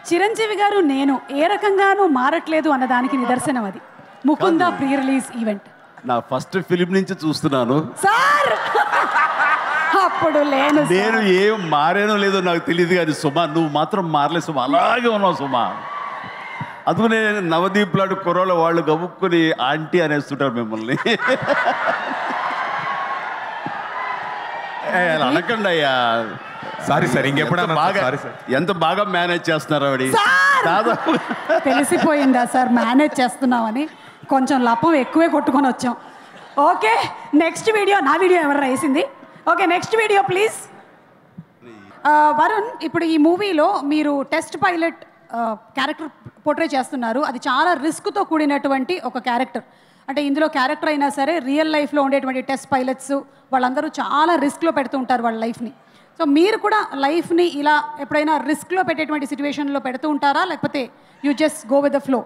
చిరంజీవి గారు నేను ఏ రకంగానూ మారట్లేదు అన్నదానికి నిదర్శనం అది ముకుంద ప్రీ రిలీజ్ ఈవెంట్ నా ఫస్ట్ ఫిలిం నుంచి చూస్తున్నాను సార్ అప్పుడు లేను సార్. నేను ఏం మారేనో లేదో నాకు తెలియదు కానీ సుమా నువ్వు మాత్రం మారలే సుమా అలాగే ఉన్నావు సుమా అందుకనే నవదీప్ లాంటి కుర్రోళ్ళ వాళ్ళు గబుక్కుని ఆంటీ అనేస్తుంటారు మిమ్మల్ని ఏ, అలా అనకండి అయ్యా సారీ సార్ ఇంకెప్పుడు ఎంత అన్నాను బాగా సారీ సార్ ఎంత బాగా మేనేజ్ చేస్తున్నారు ఆవిడ సార్! దాదాపు తెలిసిపోయిందా సార్ మేనేజ్ చేస్తున్నామని కొంచెం లపం ఎక్కువే కొట్టుకొని వచ్చాం ఓకే నెక్స్ట్ వీడియో నా వీడియో ఎవరు వేసింది okay next video please Varun ఇప్పుడు ఈ మూవీలో మీరు టెస్ట్ పైలట్ క్యారెక్టర్ పోర్ట్రే చేస్తున్నారు అది చాలా రిస్క్తో కూడినటువంటి ఒక క్యారెక్టర్ అంటే ఇందులో క్యారెక్టర్ అయినా సరే రియల్ లైఫ్లో ఉండేటువంటి టెస్ట్ పైలట్స్ వాళ్ళందరూ చాలా రిస్క్లో పెడుతూ ఉంటారు వాళ్ళ లైఫ్ని సో మీరు కూడా లైఫ్ని ఇలా ఎప్పుడైనా రిస్క్లో పెట్టేటువంటి సిచ్యువేషన్లో పెడుతూ ఉంటారా లేకపోతే you just go with the flow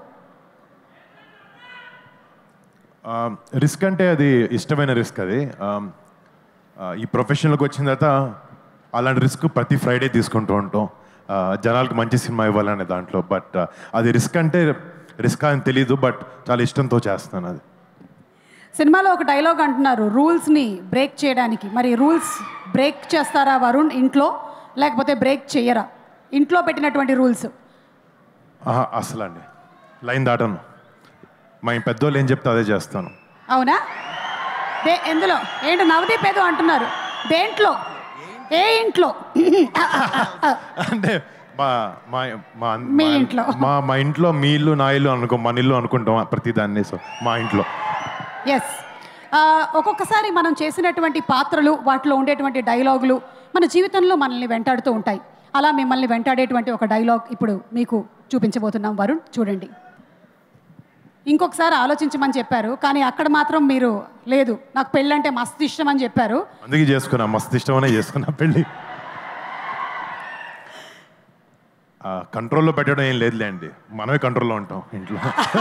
risk అంటే అది ఇష్టమైన రిస్క్ అది Um, uh, ఈ ప్రొఫెషన్లోకి వచ్చిన తర్వాత అలాంటి రిస్క్ ప్రతి ఫ్రైడే తీసుకుంటూ ఉంటాం Uh, జనాలకు మంచి సినిమా ఇవ్వాలనే దాంట్లో బట్ అది రిస్క్ అంటే రిస్క్ అని తెలీదు బట్ చాలా ఇష్టంతో చేస్తాను అది సినిమాలో ఒక డైలాగ్ అంటున్నారు రూల్స్ని బ్రేక్ చేయడానికి మరి రూల్స్ బ్రేక్ చేస్తారా వరుణ్ ఇంట్లో లేకపోతే బ్రేక్ చేయరా ఇంట్లో పెట్టినటువంటి రూల్స్ ఆహా, అసలు అండి లైన్ దాటను మా ఈ పెద్దోళ్ళు ఏం చెప్తే అదే చేస్తాను అవునా దే ఎందులో ఏంటి నవదీప్ ఏదో అంటున్నారు దేంట్లో ఏ ఇంట్లో అంటే మా మా మా మీ మా- ఇంట్లో. మా మా ఇంట్లో మీ ఇల్లు నా ఇల్లు అనుకో మన ఇల్లు అనుకుంటాం ప్రతి దాన్ని సో మా ఇంట్లో ఎస్ ఒక్కొక్కసారి మనం చేసినటువంటి పాత్రలు వాటిలో ఉండేటువంటి డైలాగులు మన జీవితంలో మనల్ని వెంటాడుతూ ఉంటాయి అలా మిమ్మల్ని వెంటాడేటువంటి ఒక డైలాగ్ ఇప్పుడు మీకు చూపించబోతున్నాం వరుణ్ చూడండి ఇంకొకసారి ఆలోచించమని చెప్పారు కానీ అక్కడ మాత్రం మీరు లేదు నాకు పెళ్ళంటే మస్తు ఇష్టం అని చెప్పారు అందుకే చేసుకున్నా మస్తు ఇష్టమనే చేసుకున్నా పెళ్ళి ఆ, కంట్రోల్లో పెట్టడం ఏం లేదులే అండి మనమే కంట్రోల్లో ఉంటాం ఇంట్లో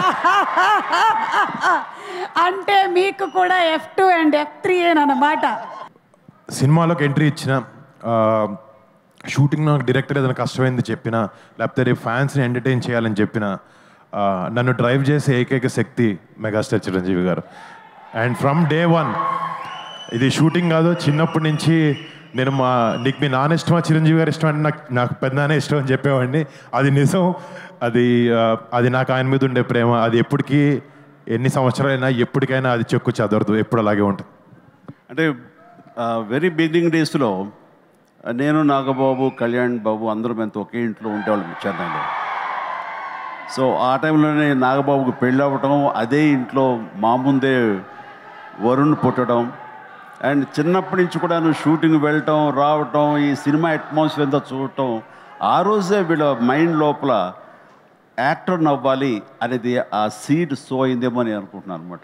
అంటే మీకు కూడా F two and F three అన్నమాట సినిమాలోకి ఎంట్రీ ఇచ్చిన ఆ, షూటింగ్ నాకు డైరెక్టర్ ఏదైనా కష్టమైంది చెప్పినా లేకపోతే రేపు ఫ్యాన్స్ని ఎంటర్టైన్ చేయాలని చెప్పినా ఆ, నన్ను డ్రైవ్ చేసే ఏకైక శక్తి megastar Chiranjeevi garu and from day one ఇది షూటింగ్ కాదు చిన్నప్పటి నుంచి నేను మా నీకు మీ నాన్న ఇష్టమా చిరంజీవి గారు ఇష్టం అంటే నాకు నాకు పెద్దనే ఇష్టం అని చెప్పేవాడిని అది నిజం అది ఆ, అది నాకు ఆయన మీద ఉండే ప్రేమ అది ఎప్పటికీ ఎన్ని సంవత్సరాలైనా ఎప్పటికైనా అది చెక్కు చదవదు ఎప్పుడు అలాగే ఉంటుంది అంటే వెరీ బిగినింగ్ డేస్లో నేను నాగబాబు కళ్యాణ్ బాబు అందరం ఎంత ఒకే ఇంట్లో ఉండేవాళ్ళం చెన్నైలో సో ఆ టైంలోనే నాగబాబుకి పెళ్ళి అవ్వటం అదే ఇంట్లో మా ముందే వరుణ్ పుట్టడం అండ్ చిన్నప్పటి నుంచి కూడా నువ్వు షూటింగ్ వెళ్ళటం రావటం ఈ సినిమా అట్మాస్ఫియర్ అంతా చూడటం ఆ రోజే వీళ్ళ మైండ్ లోపల యాక్టర్ నవ్వాలి అనేది ఆ సీడ్ సో అయిందేమో అని అనుకుంటున్నాను అనమాట